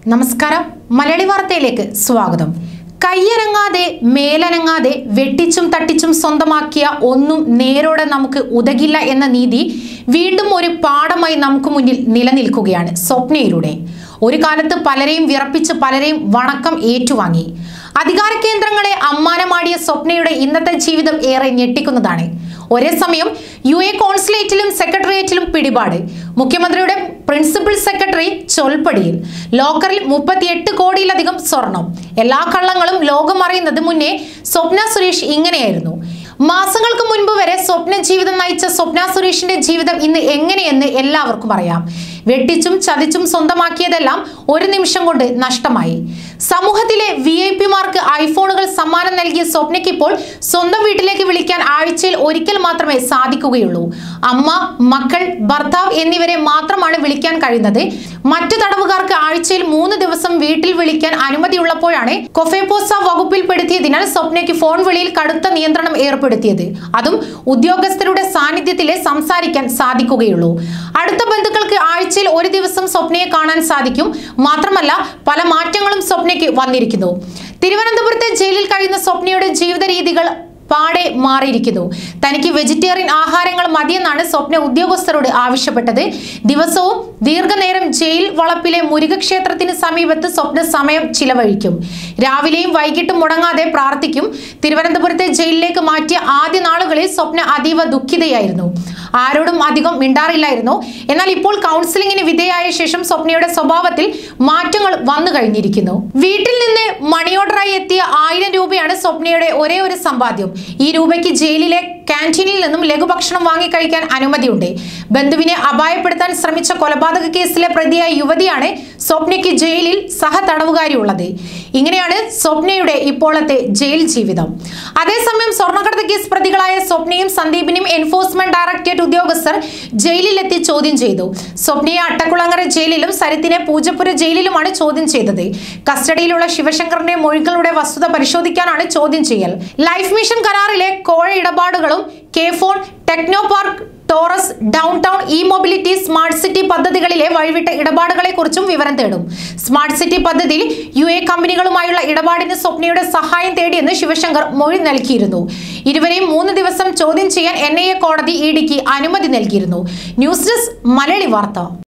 നമസ്കാരം മലയാളി വാർത്തയിലേക്ക് സ്വാഗതം കയ്യനങ്ങാതെ മേലനങ്ങാതെ വെട്ടിച്ചും തട്ടിച്ചും സ്വന്തമാക്കിയ ഒന്നും നേരോടെ നമുക്ക് ഉതകില്ല എന്ന നീതി വീണ്ടും ഒരു പാഠമായി നമുക്ക് മുന്നിൽ നിലനിൽക്കുകയാണ് സ്വപ്നയിലൂടെ ഒരു കാലത്ത് പലരെയും വിറപ്പിച്ച് പലരെയും വണക്കം ഏറ്റുവാങ്ങി അധികാര കേന്ദ്രങ്ങളെ അമ്മാനമാടിയ സ്വപ്നയുടെ ഇന്നത്തെ ജീവിതം ഏറെ ഞെട്ടിക്കുന്നതാണ് ഒരേ സമയം യു എ കോൺസുലേറ്റിലും സെക്രട്ടേറിയറ്റിലും പിടിപാട് മുഖ്യമന്ത്രിയുടെ പ്രിൻസിപ്പൽ സെക്രട്ടറി ചൊൽപ്പടിയിൽ ലോക്കറിൽ മുപ്പത്തിയെട്ട് കോടിയിലധികം സ്വർണം എല്ലാ കള്ളങ്ങളും ലോകം അറിയുന്നത് മുന്നേ സ്വപ്ന സുരേഷ് ഇങ്ങനെയായിരുന്നു മാസങ്ങൾക്ക് മുൻപ് വരെ സ്വപ്ന ജീവിതം നയിച്ച സ്വപ്ന സുരേഷിന്റെ ജീവിതം ഇന്ന് എങ്ങനെയെന്ന് എല്ലാവർക്കും അറിയാം വെട്ടിച്ചും ചതിച്ചും സ്വന്തമാക്കിയതെല്ലാം ഒരു നിമിഷം കൊണ്ട് നഷ്ടമായി സമൂഹത്തിലെ വി ഐ പിമാർക്ക് ഐഫോണുകൾ സമ്മാനം നൽകിയ സ്വപ്നയ്ക്ക് ഇപ്പോൾ സ്വന്തം വീട്ടിലേക്ക് വിളിക്കാൻ ആഴ്ചയിൽ ഒരിക്കൽ മാത്രമേ സാധിക്കുകയുള്ളൂ അമ്മ മക്കൾ ഭർത്താവ് എന്നിവരെ മാത്രമാണ് വിളിക്കാൻ കഴിയുന്നത് മറ്റു തടവുകാർക്ക് ആഴ്ചയിൽ മൂന്ന് ദിവസം വീട്ടിൽ വിളിക്കാൻ അനുമതിയുള്ളപ്പോഴാണ് കൊഫേപോസ വകുപ്പിൽപ്പെടുത്തിയതിനാൽ സ്വപ്നയ്ക്ക് ഫോൺ വിളിയിൽ കടുത്ത നിയന്ത്രണം ഏർപ്പെടുത്തിയത് അതും ഉദ്യോഗസ്ഥരുടെ സാന്നിധ്യത്തിലെ സംസാരിക്കാൻ സാധിക്കുകയുള്ളൂ അടുത്ത ബന്ധുക്കൾക്ക് ആഴ്ചയിൽ ഒരു ദിവസം സ്വപ്നയെ കാണാൻ സാധിക്കും മാത്രമല്ല പല മാറ്റങ്ങളും സ്വപ്നയ്ക്ക് വന്നിരിക്കുന്നു തിരുവനന്തപുരത്തെ ജയിലിൽ കഴിയുന്ന സ്വപ്നയുടെ ജീവിത രീതികൾ പാടെ മാറിയിരിക്കുന്നു തനിക്ക് വെജിറ്റേറിയൻ ആഹാരങ്ങൾ മതിയെന്നാണ് സ്വപ്ന ഉദ്യോഗസ്ഥരോട് ആവശ്യപ്പെട്ടത് ദിവസവും ദീർഘനേരം ജയിൽ വളപ്പിലെ മുരുകക്ഷേത്രത്തിന് സമീപത്ത് സ്വപ്ന സമയം ചിലവഴിക്കും രാവിലെയും വൈകിട്ടും മുടങ്ങാതെ പ്രാർത്ഥിക്കും തിരുവനന്തപുരത്തെ ജയിലിലേക്ക് മാറ്റിയ ആദ്യ നാളുകളിൽ സ്വപ്ന അതീവ ദുഃഖിതയായിരുന്നു ആരോടും അധികം മിണ്ടാറില്ലായിരുന്നു എന്നാൽ ഇപ്പോൾ കൗൺസിലിംഗിന് വിധേയായ ശേഷം സ്വപ്നയുടെ സ്വഭാവത്തിൽ മാറ്റങ്ങൾ വന്നു കഴിഞ്ഞിരിക്കുന്നു വീട്ടിൽ നിന്ന് മണി ഓർഡറായി എത്തിയ ആയിരം രൂപയാണ് സ്വപ്നയുടെ ഒരേ ഒരു സമ്പാദ്യം ഈ രൂപയ്ക്ക് ജയിലിലെ ക്യാൻറ്റീനിൽ നിന്നും ലഘുഭക്ഷണം വാങ്ങി കഴിക്കാൻ അനുമതിയുണ്ട് ബന്ധുവിനെ അപായപ്പെടുത്താൻ ശ്രമിച്ച കൊലപാതക കേസിലെ പ്രതിയായ യുവതിയാണ് സ്വപ്നയ്ക്ക് ജയിലിൽ സഹതടവുകാരിയുള്ളത് ഇങ്ങനെയാണ് സ്വപ്നയുടെ ഇപ്പോഴത്തെ ജയിൽ ജീവിതം അതേസമയം സ്വർണ്ണക്കടത്ത് കേസ് പ്രതികളായ സ്വപ്നയും സന്ദീപിനെയും എൻഫോഴ്സ്മെന്റ് ഡയറക്ടറേറ്റ് ഉദ്യോഗസ്ഥർ ജയിലിലെത്തി ചോദ്യം ചെയ്തു സ്വപ്നയെ അട്ടക്കുളങ്ങര ജയിലിലും സരിത്തിനെ പൂജപ്പുര ജയിലിലുമാണ് ചോദ്യം ചെയ്തത് കസ്റ്റഡിയിലുള്ള ശിവശങ്കറിന്റെ മൊഴികളുടെ വസ്തുത പരിശോധിക്കാനാണ് ചോദ്യം ചെയ്യൽ ലൈഫ് മിഷൻ കരാറിലെ കോഴ ഇടപാടുകളും K phone techno park Taurus downtown E mobility smart city പദ്ധതികളിലെ വഴിവിട്ട ഇടപാടുകളെ കുറിച്ചും വിവരം തേടും സ്മാർട്ട് സിറ്റി പദ്ധതിയിൽ യു എ കമ്പനികളുമായുള്ള ഇടപാടിന് സ്വപ്നയുടെ സഹായം തേടിയെന്ന് ശിവശങ്കർ മൊഴി നൽകിയിരുന്നു ഇരുവരെയും മൂന്ന് ദിവസം ചോദ്യം ചെയ്യാൻ എൻ ഐ എ കോടതി ഇ ഡിക്ക് അനുമതി നൽകിയിരുന്നു ന്യൂസ് ഡെസ്ക് മലയാളി വാർത്ത